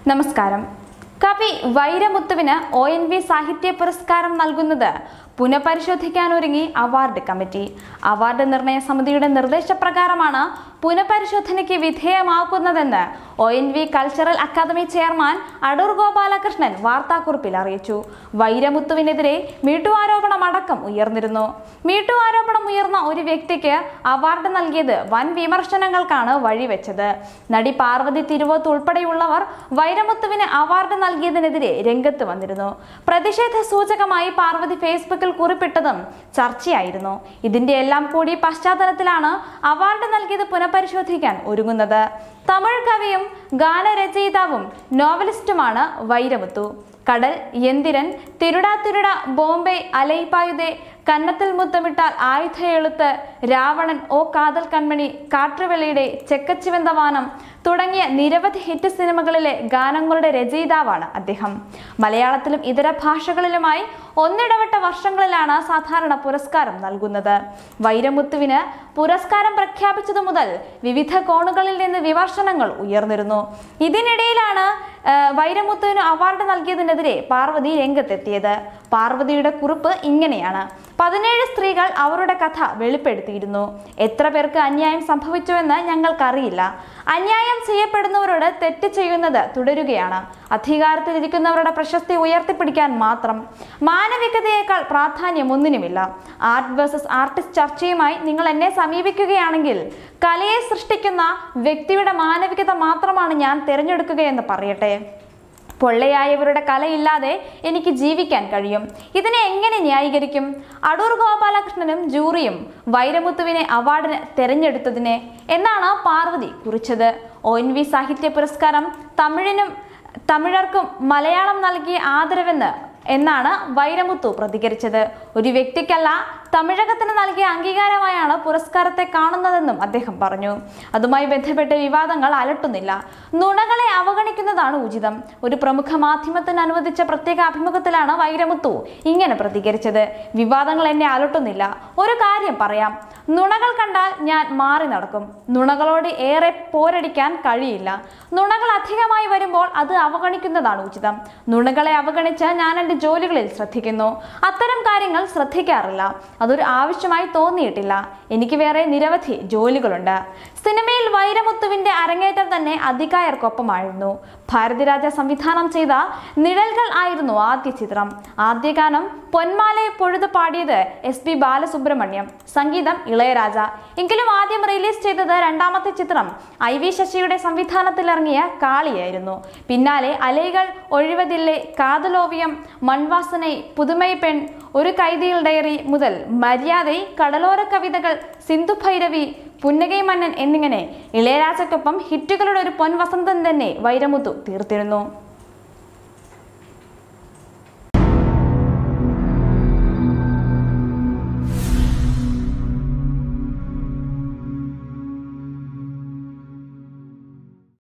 നമസ്കാരം കവി വൈരമുത്തുവിന് O N V സാഹിത്യ പുരസ്കാരം നൽകുന്നത് പുനഃപരിശോധിക്കാനൊരുങ്ങി അവാർഡ് കമ്മിറ്റി അവാർഡ് നിർണയ സമിതിയുടെ നിർദ്ദേശപ്രകാരമാണ് പുനഃപരിശോധനയ്ക്ക് വിധേയമാക്കുന്നതെന്ന് O N V cultural academy chairman Adoor Gopalakrishnan വാർത്താക്കുറിപ്പിൽ അറിയിച്ചു വൈരമുത്തുവിനെതിരെ മീട്ടു ആരോപണം അടക്കം ഉയർന്നിരുന്നു മീട്ടു ആരോപണം ഉയർന്ന ഒരു വ്യക്തിക്ക് അവാർഡ് നൽകിയത് വൻ വിമർശനങ്ങൾക്കാണ് വഴിവെച്ചത് നടി പാർവതി തിരുവോത്ത് ഉൾപ്പെടെയുള്ളവർ വൈരമുത്തുവിന് അവാർഡ് നൽകിയതിനെതിരെ രംഗത്ത് വന്നിരുന്നു പ്രതിഷേധ സൂചകമായി പാർവതി ഫേസ്ബുക്കിൽ കുറിപ്പിട്ടതും ചർച്ചയായിരുന്നു ഇതിന്റെ എല്ലാം കൂടി പശ്ചാത്തലത്തിലാണ് അവാർഡ് നൽകിയത് പുനഃപരിശോധിക്കാൻ ഒരുങ്ങുന്നത് തമിഴ് കവിയും ഗാനരചയിതാവും നോവലിസ്റ്റുമാണ് വൈരമുത്തു കടൽ യന്തിരൻ തിരുടാ തിരുട ബോംബെ അലൈപ്പായുധെ കന്നത്തിൽ മുത്തമിട്ടാൽ ആയുധ എഴുത്ത് രാവണൻ ഓ കാതൽ കൺമണി കാട്ടുവെളിയുടെ ചെക്കച്ചിവന്ത വാനം തുടങ്ങിയ നിരവധി ഹിറ്റ് സിനിമകളിലെ ഗാനങ്ങളുടെ രചയിതാവാണ് അദ്ദേഹം മലയാളത്തിലും ഇതര ഭാഷകളിലുമായി ഒന്നിടവിട്ട വർഷങ്ങളിലാണ് സാധാരണ പുരസ്കാരം നൽകുന്നത് വൈരമുത്തുവിന് പുരസ്കാരം പ്രഖ്യാപിച്ചതു മുതൽ വിവിധ കോണുകളിൽ നിന്ന് വിമർശനങ്ങൾ ഉയർന്നിരുന്നു ഇതിനിടയിലാണ് ആ, വൈരമുത്തുവിന് അവാർഡ് നൽകിയതിനെതിരെ പാർവതി രംഗത്തെത്തിയത് പാർവതിയുടെ കുറിപ്പ് ഇങ്ങനെയാണ് പതിനേഴ് സ്ത്രീകൾ അവരുടെ കഥ വെളിപ്പെടുത്തിയിരുന്നു എത്ര പേർക്ക് അന്യായം സംഭവിച്ചുവെന്ന് ഞങ്ങൾക്കറിയില്ല അന്യായം ചെയ്യപ്പെടുന്നവരോട് തെറ്റ് ചെയ്യുന്നത് തുടരുകയാണ് അധികാരത്തിലിരിക്കുന്നവരുടെ പ്രശസ്തി ഉയർത്തിപ്പിടിക്കാൻ മാത്രം മാനവികതയേക്കാൾ പ്രാധാന്യം ഒന്നിനുമില്ല ആർട്ട് വേഴ്സസ് ആർട്ടിസ്റ്റ് ചർച്ചയുമായി നിങ്ങൾ എന്നെ സമീപിക്കുകയാണെങ്കിൽ കലയെ സൃഷ്ടിക്കുന്ന വ്യക്തിയുടെ മാനവികത മാത്രമാണ് ഞാൻ തിരഞ്ഞെടുക്കുകയെന്ന് പറയട്ടെ പൊള്ളയായവരുടെ കലയില്ലാതെ എനിക്ക് ജീവിക്കാൻ കഴിയും ഇതിനെ എങ്ങനെ ന്യായീകരിക്കും അടൂർ ഗോപാലകൃഷ്ണനും ജൂറിയും വൈരമുത്തുവിനെ അവാർഡിന് തെരഞ്ഞെടുത്തതിനെ എന്നാണ് പാർവതി കുറിച്ചത് ഒ എൻ വി സാഹിത്യ പുരസ്കാരം തമിഴിനും തമിഴർക്കും മലയാളം നൽകിയ ആദരവെന്ന് എന്നാണ് വൈരമുത്തു പ്രതികരിച്ചത് ഒരു വ്യക്തിക്കല്ല തമിഴകത്തിന് നൽകിയ അംഗീകാരമായാണ് പുരസ്കാരത്തെ കാണുന്നതെന്നും അദ്ദേഹം പറഞ്ഞു അതുമായി ബന്ധപ്പെട്ട് വിവാദങ്ങൾ അലട്ടുന്നില്ല നുണകളെ അവഗണിക്കുന്നതാണ് ഉചിതം ഒരു പ്രമുഖ മാധ്യമത്തിന് അനുവദിച്ച പ്രത്യേക അഭിമുഖത്തിലാണ് വൈരമുത്തു ഇങ്ങനെ പ്രതികരിച്ചത് വിവാദങ്ങൾ എന്നെ അലട്ടുന്നില്ല ഒരു കാര്യം പറയാം നുണകൾ കണ്ടാൽ ഞാൻ മാറി നടക്കും നുണകളോട് ഏറെ പോരടിക്കാൻ കഴിയില്ല നുണകൾ അധികമായി വരുമ്പോൾ അത് അവഗണിക്കുന്നതാണ് ഉചിതം നുണകളെ അവഗണിച്ച് ഞാൻ എൻ്റെ ജോലികളിൽ ശ്രദ്ധിക്കുന്നു അത്തരം കാര്യങ്ങൾ ശ്രദ്ധിക്കാറില്ല അതൊരു ആവശ്യമായി തോന്നിയിട്ടില്ല എനിക്ക് വേറെ നിരവധി ജോലികളുണ്ട് സിനിമയിൽ വൈരമുത്തുവിന്റെ അരങ്ങേറ്റം തന്നെ അധികായർക്കൊപ്പമായിരുന്നു ഭാരതിരാജ സംവിധാനം ചെയ്ത നിഴൽകൾ ആയിരുന്നു ആദ്യ ചിത്രം ആദ്യ ഗാനം പൊന്മാലയെ പൊഴുതു പാടിയത് എസ് പി ബാലസുബ്രഹ്മണ്യം സംഗീതം ഇളയരാജ എങ്കിലും ആദ്യം റിലീസ് ചെയ്തത് രണ്ടാമത്തെ ചിത്രം ഐ വി ശശിയുടെ സംവിധാനത്തിലിറങ്ങിയ കാളിയായിരുന്നു പിന്നാലെ അലൈകൾ ഒഴിവതില്ലേ കാതലോവിയം മൺവാസനൈ പുതുമൈ പെൺ ഒരു കൈതിയിൽ ഡയറി മുതൽ മര്യാദൈ കടലോര കവിതകൾ സിന്ധു ഭൈരവി പുന്നകൈ മന്നൻ എന്നിങ്ങനെ ഇളയരാജയ്ക്കൊപ്പം ഹിറ്റുകളുടെ ഒരു പൊൻവസന്തം തന്നെ വൈരമുത്തു തീർത്തിരുന്നു